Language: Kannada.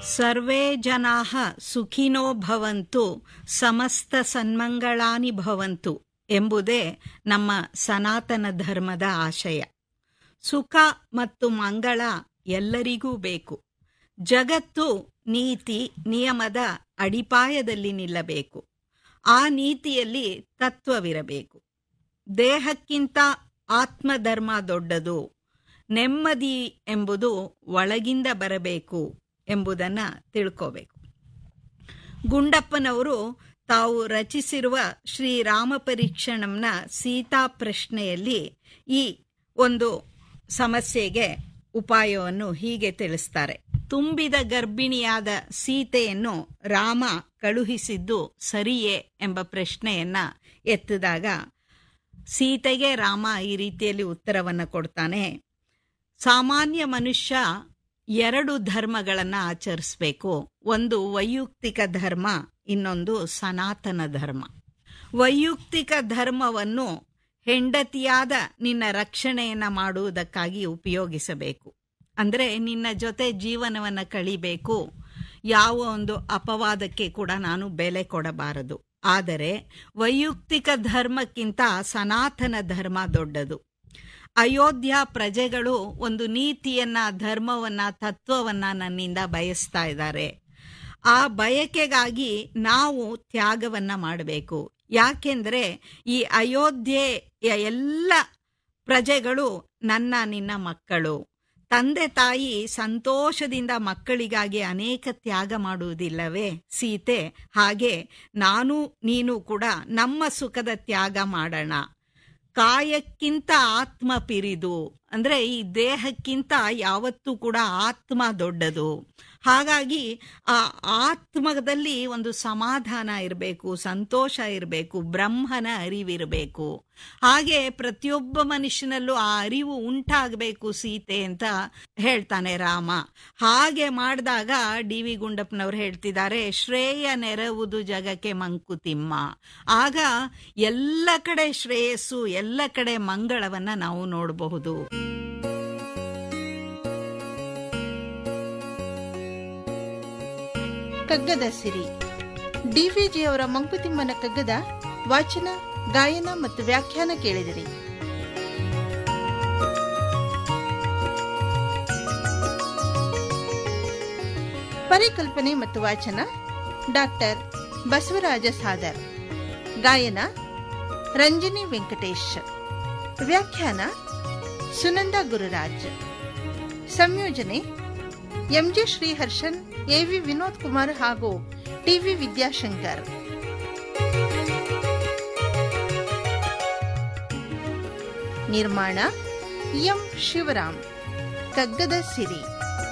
ಸರ್ವೇ ಜನಾಃ ಸುಖಿನೋ ಭವಂತು ಸಮಸ್ತ ಸನ್ಮಂಗಳಾನಿ ಭವಂತು ಎಂಬುದೇ ನಮ್ಮ ಸನಾತನ ಧರ್ಮದ ಆಶಯ ಸುಖ ಮತ್ತು ಮಂಗಳ ಎಲ್ಲರಿಗೂ ಬೇಕು ಜಗತ್ತು ನೀತಿ ನಿಯಮದ ಅಡಿಪಾಯದಲ್ಲಿ ನಿಲ್ಲಬೇಕು ಆ ನೀತಿಯಲ್ಲಿ ತತ್ವವಿರಬೇಕು ದೇಹಕ್ಕಿಂತ ಆತ್ಮಧರ್ಮ ದೊಡ್ಡದು ನೆಮ್ಮದಿ ಎಂಬುದು ಒಳಗಿಂದ ಬರಬೇಕು ಎಂಬುದನ್ನ ತಿಳ್ಕೋಬೇಕು ಗುಂಡಪ್ಪನವರು ತಾವು ರಚಿಸಿರುವ ಶ್ರೀರಾಮ ಪರೀಕ್ಷಣಂನ ಸೀತಾ ಪ್ರಶ್ನೆಯಲ್ಲಿ ಈ ಒಂದು ಸಮಸ್ಯೆಗೆ ಉಪಾಯವನ್ನು ಹೀಗೆ ತಿಳಿಸ್ತಾರೆ ತುಂಬಿದ ಗರ್ಭಿಣಿಯಾದ ಸೀತೆಯನ್ನು ರಾಮ ಕಳುಹಿಸಿದ್ದು ಸರಿಯೇ ಎಂಬ ಪ್ರಶ್ನೆಯನ್ನ ಎತ್ತಿದಾಗ ಸೀತೆಗೆ ರಾಮ ಈ ರೀತಿಯಲ್ಲಿ ಉತ್ತರವನ್ನು ಕೊಡ್ತಾನೆ ಸಾಮಾನ್ಯ ಮನುಷ್ಯ ಎರಡು ಧರ್ಮಗಳನ್ನು ಆಚರಿಸಬೇಕು ಒಂದು ವೈಯಕ್ತಿಕ ಧರ್ಮ ಇನ್ನೊಂದು ಸನಾತನ ಧರ್ಮ ವೈಯಕ್ತಿಕ ಧರ್ಮವನ್ನು ಹೆಂಡತಿಯಾದ ನಿನ್ನ ರಕ್ಷಣೆಯನ್ನ ಮಾಡುವುದಕ್ಕಾಗಿ ಉಪಯೋಗಿಸಬೇಕು ಅಂದ್ರೆ ನಿನ್ನ ಜೊತೆ ಜೀವನವನ್ನ ಕಳಿಬೇಕು ಯಾವ ಒಂದು ಅಪವಾದಕ್ಕೆ ಕೂಡ ನಾನು ಬೆಲೆ ಕೊಡಬಾರದು ಆದರೆ ವೈಯಕ್ತಿಕ ಧರ್ಮಕ್ಕಿಂತ ಸನಾತನ ಧರ್ಮ ದೊಡ್ಡದು ಅಯೋಧ್ಯ ಪ್ರಜೆಗಳು ಒಂದು ನೀತಿಯನ್ನ ಧರ್ಮವನ್ನ ತತ್ವವನ್ನ ನನ್ನಿಂದ ಬಯಸ್ತಾ ಇದ್ದಾರೆ ಆ ಬಯಕೆಗಾಗಿ ನಾವು ತ್ಯಾಗವನ್ನ ಮಾಡಬೇಕು ಯಾಕೆಂದ್ರೆ ಈ ಅಯೋಧ್ಯೆಯ ಎಲ್ಲ ಪ್ರಜೆಗಳು ನನ್ನ ನಿನ್ನ ಮಕ್ಕಳು ತಂದೆ ತಾಯಿ ಸಂತೋಷದಿಂದ ಮಕ್ಕಳಿಗಾಗಿ ಅನೇಕ ತ್ಯಾಗ ಮಾಡುವುದಿಲ್ಲವೇ ಸೀತೆ ಹಾಗೆ ನಾನು ನೀನು ಕೂಡ ನಮ್ಮ ಸುಖದ ತ್ಯಾಗ ಮಾಡೋಣ ಕಾಯಕ್ಕಿಂತ ಆತ್ಮ ಪಿರಿದು ಅಂದ್ರೆ ಈ ದೇಹಕ್ಕಿಂತ ಯಾವತ್ತೂ ಕೂಡ ಆತ್ಮ ದೊಡ್ಡದು ಹಾಗಾಗಿ ಆ ಆತ್ಮದಲ್ಲಿ ಒಂದು ಸಮಾಧಾನ ಇರಬೇಕು ಸಂತೋಷ ಇರಬೇಕು ಬ್ರಹ್ಮನ ಅರಿವಿರಬೇಕು ಹಾಗೆ ಪ್ರತಿಯೊಬ್ಬ ಮನುಷ್ಯನಲ್ಲೂ ಆ ಅರಿವು ಉಂಟಾಗಬೇಕು ಸೀತೆ ಅಂತ ಹೇಳ್ತಾನೆ ರಾಮ ಹಾಗೆ ಮಾಡಿದಾಗ ಡಿ ವಿ ಗುಂಡಪ್ಪನವ್ರು ಹೇಳ್ತಿದ್ದಾರೆ ಶ್ರೇಯ ನೆರವುದು ಜಗಕ್ಕೆ ಮಂಕುತಿಮ್ಮ ಆಗ ಎಲ್ಲ ಕಡೆ ಶ್ರೇಯಸ್ಸು ಎಲ್ಲ ಕಡೆ ಮಂಗಳವನ್ನ ನಾವು ನೋಡಬಹುದು ಕಗ್ಗದ ಸಿರಿ ಡಿವಿಜಿಯವರ ಮಂಕುತಿಮ್ಮನ ಕಗ್ಗದ ವಾಚನ ಗಾಯನ ಮತ್ತು ವ್ಯಾಖ್ಯಾನ ಕೇಳಿದಿರಿ ಪರಿಕಲ್ಪನೆ ಮತ್ತು ವಾಚನ ಡಾಕ್ಟರ್ ಬಸವರಾಜ ಸಾದರ್ ಗಾಯನ ರಂಜನಿ ವೆಂಕಟೇಶ್ ವ್ಯಾಖ್ಯಾನ ಸುನಂದ ಗುರುರಾಜ್ ಸಂಯೋಜನೆ ಎಂಜೆ ಶ್ರೀಹರ್ಷನ್ ಎವಿ ವಿನೋದ್ ಕುಮಾರ್ ಹಾಗೂ ಟಿವಿ ವಿದ್ಯಾಶಂಕರ್ ನಿರ್ಮಾಣ ಎಂ ಶಿವರಾಮ್ ಕಗ್ಗದ ಸಿರಿ